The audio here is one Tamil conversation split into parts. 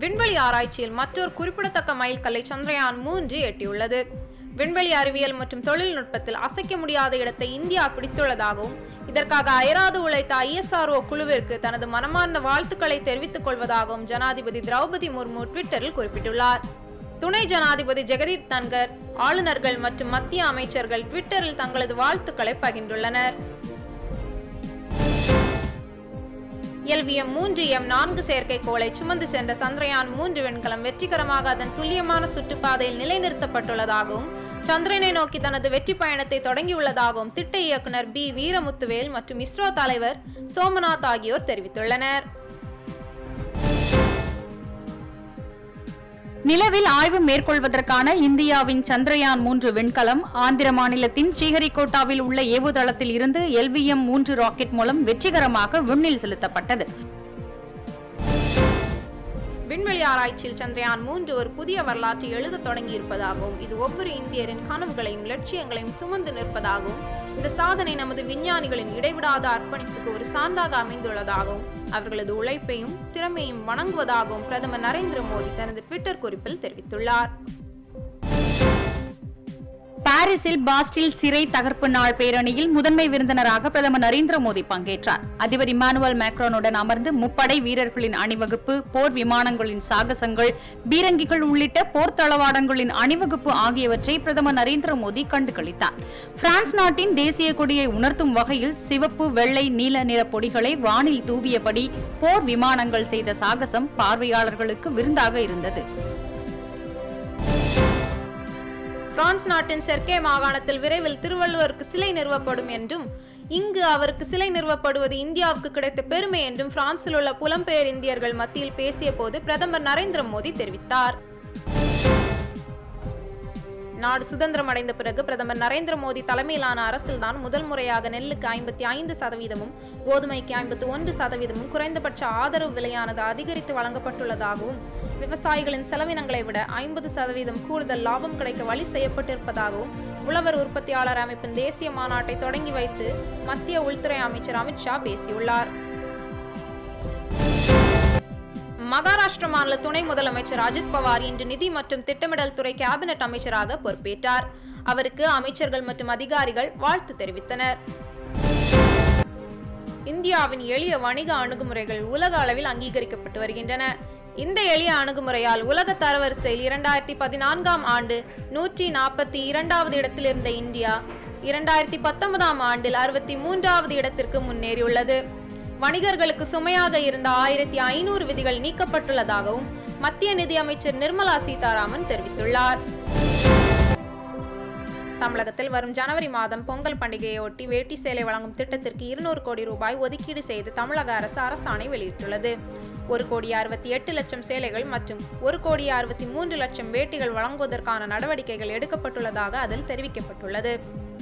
விண்வெளி ஆராய்ச்சியில் மற்றொரு குறிப்பிடத்தக்க மைல்கல்லை சந்திரயான் மூன்று எட்டியுள்ளது விண்வெளி அறிவியல் மற்றும் தொழில்நுட்பத்தில் அசைக்க முடியாத இடத்தை இந்தியா பிடித்துள்ளதாகவும் இதற்காக அயராது உழைத்த ஐஎஸ்ஆர்ஓ குழுவிற்கு தனது மனமார்ந்த வாழ்த்துக்களை தெரிவித்துக் கொள்வதாகவும் ஜனாதிபதி திரௌபதி முர்மு ட்விட்டரில் குறிப்பிட்டுள்ளார் துணை ஜனாதிபதி ஜெகதீப் தன்கர் ஆளுநர்கள் மற்றும் மத்திய அமைச்சர்கள் ட்விட்டரில் தங்களது வாழ்த்துக்களை பகிர்ந்துள்ளனர் எல்விஎம் மூன்று எம் நான்கு செயற்கைக்கோளை சுமந்து சென்ற சந்திரயான் மூன்று விண்கலம் வெற்றிகரமாக அதன் துல்லியமான சுற்றுப்பாதையில் நிலைநிறுத்தப்பட்டுள்ளதாகவும் சந்திரனை நோக்கி தனது வெற்றி பயணத்தை தொடங்கியுள்ளதாகவும் திட்ட இயக்குனர் பி வீரமுத்துவேல் மற்றும் இஸ்ரோ தலைவர் சோமநாத் ஆகியோர் தெரிவித்துள்ளனர் நிலவில் ஆய்வு மேற்கொள்வதற்கான இந்தியாவின் சந்திரயான் மூன்று விண்கலம் ஆந்திர மாநிலத்தின் ஸ்ரீஹரிகோட்டாவில் உள்ள ஏவுதளத்தில் இருந்து எல்விஎம் மூன்று ராக்கெட் மூலம் வெற்றிகரமாக விண்ணில் செலுத்தப்பட்டது விண்வெளி ஆராய்ச்சியில் சந்திரயான் மூன்று ஒரு புதிய வரலாற்றை எழுத தொடங்கி இருப்பதாகவும் இது ஒவ்வொரு இந்தியரின் கனவுகளையும் லட்சியங்களையும் சுமந்து நிற்பதாகவும் இந்த சாதனை நமது விஞ்ஞானிகளின் இடைவிடாத அர்ப்பணிப்புக்கு ஒரு சான்றாக அமைந்துள்ளதாகவும் அவர்களது உழைப்பையும் திறமையும் வணங்குவதாகவும் பிரதமர் நரேந்திர மோடி தனது ட்விட்டர் குறிப்பில் தெரிவித்துள்ளார் பாரிஸில் பாஸ்டில் சிறை தகர்ப்பு நாள் பேரணியில் முதன்மை விருந்தினராக பிரதமர் நரேந்திர மோடி பங்கேற்றார் அதிபர் இமானுவல் மேக்ரோனுடன் அமர்ந்து முப்படை வீரர்களின் அணிவகுப்பு போர் விமானங்களின் சாகசங்கள் பீரங்கிகள் உள்ளிட்ட போர் தளவாடங்களின் அணிவகுப்பு ஆகியவற்றை பிரதமர் நரேந்திர மோடி கண்டுகளித்தார் பிரான்ஸ் நாட்டின் தேசிய கொடியை உணர்த்தும் வகையில் சிவப்பு வெள்ளை நீல நிற பொடிகளை வானில் தூவியபடி போர் விமானங்கள் செய்த சாகசம் பார்வையாளர்களுக்கு விருந்தாக இருந்தது பிரான்ஸ் நாட்டின் செர்கே மாகாணத்தில் விரைவில் திருவள்ளுவருக்கு சிலை நிறுவப்படும் என்றும் இங்கு அவருக்கு சிலை நிறுவப்படுவது இந்தியாவுக்கு கிடைத்த பெருமை என்றும் பிரான்சில் உள்ள புலம்பெயர் இந்தியர்கள் மத்தியில் பேசிய போது பிரதமர் நரேந்திர மோடி தெரிவித்தார் நாடு சுதந்திரம் அடைந்த பிறகு பிரதமர் நரேந்திர மோடி தலைமையிலான அரசில்தான் முதல் முறையாக நெல்லுக்கு ஐம்பத்தி ஐந்து சதவீதமும் கோதுமைக்கு ஐம்பத்தி ஒன்று சதவீதமும் குறைந்தபட்ச ஆதரவு விலையானது அதிகரித்து வழங்கப்பட்டுள்ளதாகவும் விவசாயிகளின் செலவினங்களை விட ஐம்பது சதவீதம் கூடுதல் லாபம் கிடைக்க வழி செய்யப்பட்டிருப்பதாகவும் உழவர் உற்பத்தியாளர் அமைப்பின் தேசிய மாநாட்டை தொடங்கி வைத்து மத்திய உள்துறை அமைச்சர் அமித்ஷா பேசியுள்ளார் மகாராஷ்டிர மாநில துணை முதலமைச்சர் அஜித் பவார் இன்று நிதி மற்றும் திட்டமிடல் துறை கேபினெட் அமைச்சராக பொறுப்பேற்றார் அவருக்கு அமைச்சர்கள் மற்றும் அதிகாரிகள் வாழ்த்து தெரிவித்தனர் இந்தியாவின் எளிய வணிக அணுகுமுறைகள் உலக அளவில் அங்கீகரிக்கப்பட்டு வருகின்றன இந்த எளிய அணுகுமுறையால் உலக தரவரிசையில் இரண்டாயிரத்தி பதினான்காம் ஆண்டு நூற்றி நாற்பத்தி இரண்டாவது இடத்தில் இருந்த இந்தியா இரண்டாயிரத்தி பத்தொன்பதாம் ஆண்டில் அறுபத்தி மூன்றாவது இடத்திற்கு முன்னேறியுள்ளது வணிகர்களுக்கு சுமையாக இருந்த ஆயிரத்தி ஐநூறு விதிகள் நீக்கப்பட்டுள்ளதாகவும் மத்திய நிதியமைச்சர் நிர்மலா சீதாராமன் தெரிவித்துள்ளார் தமிழகத்தில் வரும் ஜனவரி மாதம் பொங்கல் பண்டிகையொட்டி வேட்டி சேலை வழங்கும் திட்டத்திற்கு இருநூறு கோடி ரூபாய் ஒதுக்கீடு செய்து தமிழக அரசு அரசாணை வெளியிட்டுள்ளது ஒரு கோடி அறுபத்தி எட்டு லட்சம் சேலைகள் மற்றும் ஒரு கோடி அறுபத்தி மூன்று லட்சம் வேட்டிகள் வழங்குவதற்கான நடவடிக்கைகள் எடுக்கப்பட்டுள்ளதாக அதில் தெரிவிக்கப்பட்டுள்ளது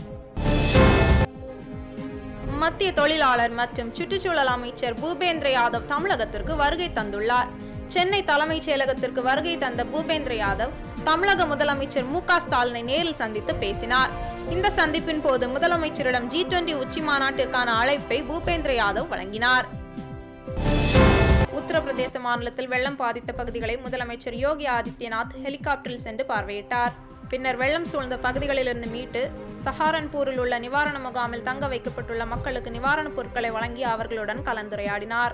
மத்திய தொழிலாளர் மற்றும் சுற்றுச்சூழல் அமைச்சர் பூபேந்திர யாதவ் தமிழகத்திற்கு வருகை தந்துள்ளார் சென்னை தலைமைச் செயலகத்திற்கு வருகை தந்த பூபேந்திர யாதவ் தமிழக முதலமைச்சர் மு க ஸ்டாலினை நேரில் சந்தித்து பேசினார் இந்த சந்திப்பின் போது முதலமைச்சரிடம் ஜி டுவெண்டி உச்சி மாநாட்டிற்கான அழைப்பை பூபேந்திர யாதவ் வழங்கினார் உத்தரப்பிரதேச மாநிலத்தில் வெள்ளம் பாதித்த பகுதிகளை முதலமைச்சர் யோகி ஆதித்யநாத் ஹெலிகாப்டரில் சென்று பார்வையிட்டார் பின்னர் வெள்ளம் சூழ்ந்த பகுதிகளிலிருந்து மீட்டு சஹாரன்பூரில் உள்ள நிவாரண முகாமில் தங்க வைக்கப்பட்டுள்ள மக்களுக்கு நிவாரணப் பொருட்களை வழங்கி அவர்களுடன் கலந்துரையாடினார்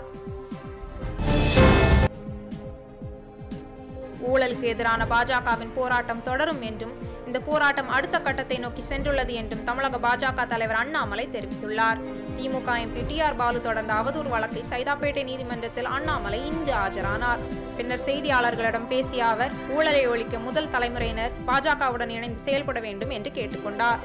ஊழலுக்கு எதிரான பாஜகவின் போராட்டம் தொடரும் என்றும் இந்த போராட்டம் அடுத்த கட்டத்தை நோக்கி சென்றுள்ளது என்றும் தமிழக பாஜக தலைவர் அண்ணாமலை தெரிவித்துள்ளார் திமுக எம்பி டி ஆர் பாலு தொடர்ந்த அவதூறு வழக்கில் சைதாப்பேட்டை நீதிமன்றத்தில் அண்ணாமலை இன்று ஆஜரானார் பின்னர் செய்தியாளர்களிடம் பேசிய அவர் ஊழலை ஒழிக்க முதல் தலைமுறையினர் பாஜகவுடன் இணைந்து செயல்பட வேண்டும் என்று கேட்டுக்கொண்டார்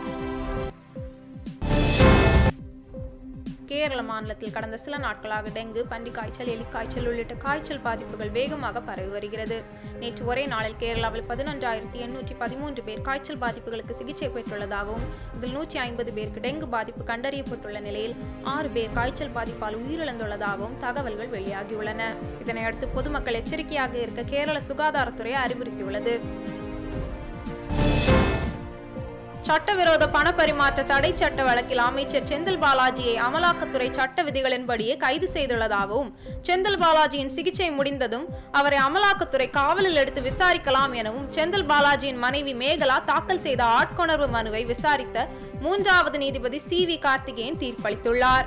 கேரள மாநிலத்தில் கடந்த சில நாட்களாக டெங்கு பன்றி காய்ச்சல் எலிக்காய்ச்சல் உள்ளிட்ட காய்ச்சல் பாதிப்புகள் வேகமாக பரவி வருகிறது நேற்று ஒரே நாளில் கேரளாவில் பதினொன்றாயிரத்தி எண்ணூற்றி பதிமூன்று பேர் காய்ச்சல் பாதிப்புகளுக்கு சிகிச்சை பெற்றுள்ளதாகவும் இதில் நூற்றி ஐம்பது பேருக்கு டெங்கு பாதிப்பு கண்டறியப்பட்டுள்ள நிலையில் ஆறு பேர் காய்ச்சல் பாதிப்பால் உயிரிழந்துள்ளதாகவும் தகவல்கள் வெளியாகியுள்ளன இதனையடுத்து பொதுமக்கள் எச்சரிக்கையாக இருக்க கேரள சுகாதாரத்துறை அறிவுறுத்தியுள்ளது சட்டவிரோத பண பரிமாற்ற தடை சட்ட வழக்கில் அமைச்சர் செந்தில் பாலாஜியை அமலாக்கத்துறை சட்ட விதிகளின்படியே கைது செய்துள்ளதாகவும் செந்தில் பாலாஜியின் சிகிச்சை முடிந்ததும் அவரை அமலாக்கத்துறை காவலில் எடுத்து விசாரிக்கலாம் எனவும் செந்தில் பாலாஜியின் மனைவி மேகலா தாக்கல் செய்த ஆட்கொணர்வு மனுவை விசாரித்த மூன்றாவது நீதிபதி சி வி கார்த்திகேயன் தீர்ப்பளித்துள்ளார்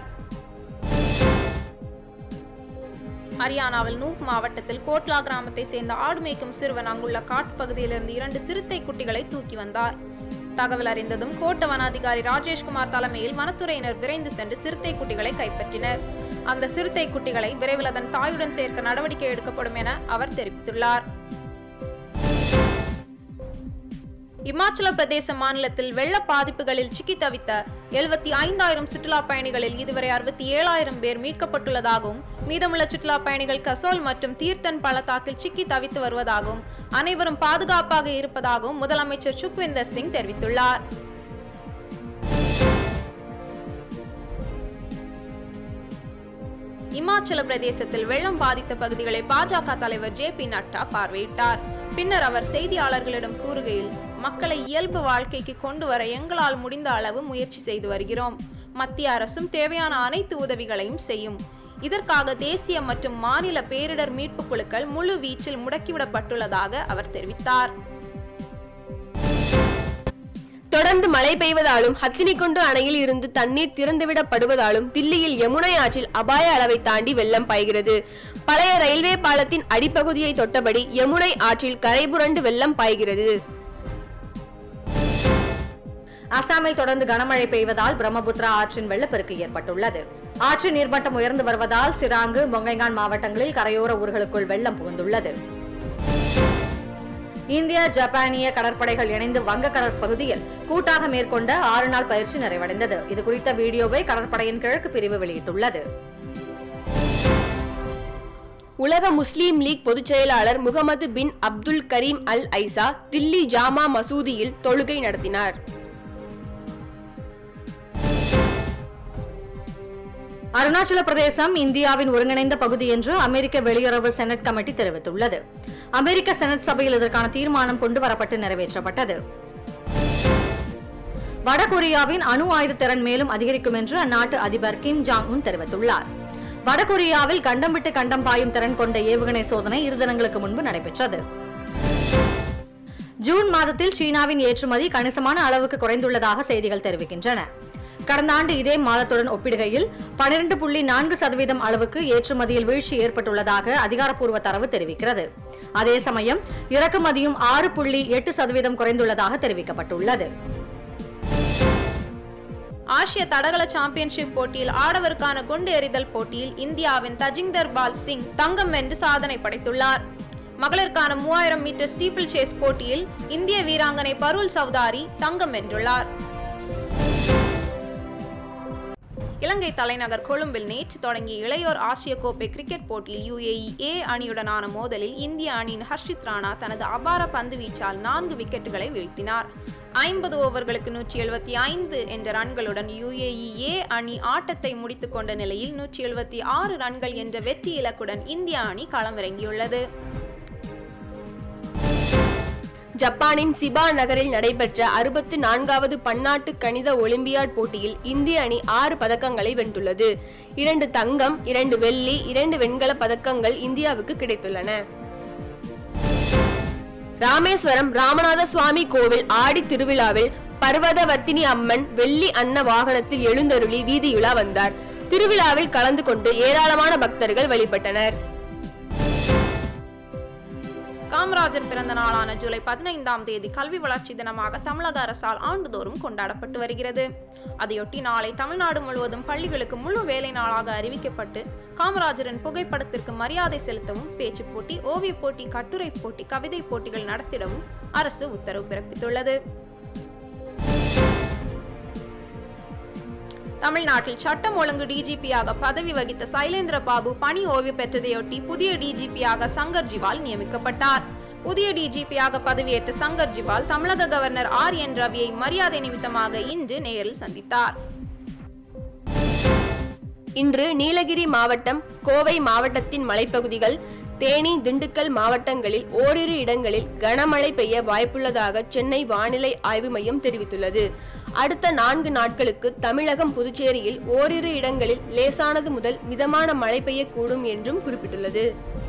ஹரியானாவில் நூப் மாவட்டத்தில் கோட்லா கிராமத்தை சேர்ந்த ஆடு மேய்க்கும் சிறுவன் அங்குள்ள காட்டுப்பகுதியிலிருந்து இரண்டு சிறுத்தை குட்டிகளை தூக்கி வந்தார் தகவல் அறிந்ததும் கோட்ட வனாதிகாரி ராஜேஷ்குமார் தலைமையில் வனத்துறையினர் விரைந்து சென்று சிறுத்தை குட்டிகளை கைப்பற்றினர் அந்த சிறுத்தை குட்டிகளை விரைவில் அதன் தாயுடன் சேர்க்க நடவடிக்கை எடுக்கப்படும் என அவர் தெரிவித்துள்ளார் இமாச்சல பிரதேச மாநிலத்தில் வெள்ள பாதிப்புகளில் சிக்கி தவித்த எழுபத்தி ஐந்தாயிரம் சுற்றுலா பயணிகளில் இதுவரை அறுபத்தி ஏழாயிரம் பேர் மீட்கப்பட்டுள்ளதாகவும் மீதமுள்ள சுற்றுலா பயணிகள் கசோல் மற்றும் தீர்த்தன் பள்ளத்தாக்கில் சிக்கி தவித்து வருவதாகவும் அனைவரும் பாதுகாப்பாக இருப்பதாகவும் முதலமைச்சர் சுக்விந்தர் சிங் தெரிவித்துள்ளார் இமாச்சல பிரதேசத்தில் வெள்ளம் பாதித்த பகுதிகளை பாஜக தலைவர் ஜே பி நட்டா பார்வையிட்டார் பின்னர் அவர் செய்தியாளர்களிடம் கூறுகையில் மக்களை இயல்பு வாழ்க்கைக்கு கொண்டு வர எங்களால் முடிந்த அளவு முயற்சி செய்து வருகிறோம் மத்திய அரசும் தேவையான அனைத்து உதவிகளையும் செய்யும் இதற்காக தேசிய மற்றும் மாநில பேரிடர் மீட்பு குழுக்கள் முழு வீச்சில் முடக்கிவிடப்பட்டுள்ளதாக அவர் தெரிவித்தார் தொடர்ந்து மழை பெய்வதாலும் ஹத்தினிக்குண்டு அணையில் இருந்து தண்ணீர் திறந்துவிடப்படுவதாலும் தில்லியில் யமுனை ஆற்றில் அபாய அளவை தாண்டி வெள்ளம் பாய்கிறது பழைய ரயில்வே பாலத்தின் அடிப்பகுதியை தொட்டபடி யமுனை ஆற்றில் கரைபுரண்டு வெள்ளம் பாய்கிறது அசாமில் தொடர்ந்து கனமழை பெய்வதால் பிரம்மபுத்திரா ஆற்றின் வெள்ளப்பெருக்கு ஏற்பட்டுள்ளது ஆற்று நீர்மட்டம் உயர்ந்து வருவதால் சிராங்கு பொங்கைகான் மாவட்டங்களில் கரையோர ஊர்களுக்குள் வெள்ளம் புகுந்துள்ளது இந்திய ஜப்பானிய கடற்படைகள் இணைந்து வங்க கடற்பகுதியில் கூட்டாக மேற்கொண்ட ஆறு நாள் பயிற்சி நிறைவடைந்தது இது குறித்த வீடியோவை கடற்படையின் கிழக்கு பிரிவு வெளியிட்டுள்ளது உலக முஸ்லீம் லீக் பொதுச் செயலாளர் முகமது பின் அப்துல் கரீம் அல் ஐசா தில்லி ஜாமா மசூதியில் தொழுகை நடத்தினார் அருணாச்சல பிரதேசம் இந்தியாவின் ஒருங்கிணைந்த பகுதி என்று அமெரிக்க வெளியுறவு செனட் கமிட்டி தெரிவித்துள்ளது அமெரிக்க செனட் சபையில் இதற்கான தீர்மானம் கொண்டு வரப்பட்டு நிறைவேற்றப்பட்டது வடகொரியாவின் அணு ஆயுத திறன் மேலும் அதிகரிக்கும் என்று அந்நாட்டு அதிபர் கிம் ஜாங் உன் தெரிவித்துள்ளார் வடகொரியாவில் கண்டம் விட்டு கண்டம் பாயும் திறன் கொண்ட ஏவுகணை சோதனை இரு தினங்களுக்கு முன்பு நடைபெற்றது ஜூன் மாதத்தில் சீனாவின் ஏற்றுமதி கணிசமான அளவுக்கு குறைந்துள்ளதாக செய்திகள் தெரிவிக்கின்றன கடந்த ஆண்டு இதே மாதத்துடன் ஒப்பிடுகையில் பனிரெண்டு புள்ளி நான்கு சதவீதம் அளவுக்கு ஏற்றுமதியில் வீழ்ச்சி ஏற்பட்டுள்ளதாக அதிகாரப்பூர்வ தரவு தெரிவிக்கிறது அதே சமயம் இறக்குமதியும் ஆறு புள்ளி எட்டு சதவீதம் குறைந்துள்ளதாக தெரிவிக்கப்பட்டுள்ளது ஆசிய தடகள சாம்பியன்ஷிப் போட்டியில் ஆடவருக்கான குண்டு எறிதல் போட்டியில் இந்தியாவின் தஜிந்தர் பால் சிங் தங்கம் வென்று சாதனை படைத்துள்ளார் மகளிருக்கான மூவாயிரம் மீட்டர் ஸ்டீப்பிள் சேஸ் போட்டியில் இந்திய வீராங்கனை பருள் சவுதாரி தங்கம் வென்றுள்ளார் இலங்கை தலைநகர் கொழும்பில் நேற்று தொடங்கிய இளையோர் ஆசிய கோப்பை கிரிக்கெட் போட்டியில் யுஏஇ ஏ அணியுடனான மோதலில் இந்திய அணியின் ஹர்ஷித் ராணா தனது அபார பந்து வீச்சால் நான்கு விக்கெட்டுகளை வீழ்த்தினார் ஐம்பது ஓவர்களுக்கு நூற்றி எழுபத்தி ஐந்து என்ற ரன்களுடன் யுஏஇ ஏ அணி ஆட்டத்தை முடித்துக் கொண்ட நிலையில் நூற்றி எழுபத்தி ஆறு ரன்கள் என்ற வெற்றி இலக்குடன் இந்திய அணி களமிறங்கியுள்ளது ஜப்பானின் சிபா நகரில் நடைபெற்ற அறுபத்து நான்காவது பன்னாட்டு கணித ஒலிம்பியாட் போட்டியில் இந்திய அணி ஆறு பதக்கங்களை வென்றுள்ளது இரண்டு தங்கம் இரண்டு வெள்ளி இரண்டு வெண்கல பதக்கங்கள் இந்தியாவுக்கு கிடைத்துள்ளன ராமேஸ்வரம் ராமநாத சுவாமி கோவில் ஆடி திருவிழாவில் பர்வதவர்த்தினி அம்மன் வெள்ளி அன்ன வாகனத்தில் எழுந்தருளி வீதியுலா வந்தார் திருவிழாவில் கலந்து கொண்டு ஏராளமான பக்தர்கள் வழிபட்டனர் காமராஜர் பிறந்த நாளான ஜூலை பதினைந்தாம் தேதி கல்வி வளர்ச்சி தினமாக தமிழக அரசால் ஆண்டுதோறும் கொண்டாடப்பட்டு வருகிறது அதையொட்டி நாளை தமிழ்நாடு முழுவதும் பள்ளிகளுக்கு முழு வேலை நாளாக அறிவிக்கப்பட்டு காமராஜரின் புகைப்படத்திற்கு மரியாதை செலுத்தவும் பேச்சு போட்டி ஓவியப் போட்டி கட்டுரை போட்டி கவிதை போட்டிகள் நடத்திடவும் அரசு உத்தரவு பிறப்பித்துள்ளது தமிழ்நாட்டில் சட்டம் ஒழுங்கு டிஜிபியாக பதவி வகித்த சைலேந்திர பாபு பணி ஓய்வு பெற்றதையொட்டி புதிய டிஜிபியாக சங்கர் ஜிவால் நியமிக்கப்பட்டார் புதிய டிஜிபியாக பதவியேற்ற சங்கர் ஜிவால் தமிழக கவர்னர் ஆர் என் ரவியை மரியாதை நிமித்தமாக இன்று நேரில் சந்தித்தார் இன்று நீலகிரி மாவட்டம் கோவை மாவட்டத்தின் மலைப்பகுதிகள் தேனி திண்டுக்கல் மாவட்டங்களில் ஓரிரு இடங்களில் கனமழை பெய்ய வாய்ப்புள்ளதாக சென்னை வானிலை ஆய்வு மையம் தெரிவித்துள்ளது அடுத்த நான்கு நாட்களுக்கு தமிழகம் புதுச்சேரியில் ஓரிரு இடங்களில் லேசானது முதல் மிதமான மழை பெய்யக்கூடும் என்றும் குறிப்பிட்டுள்ளது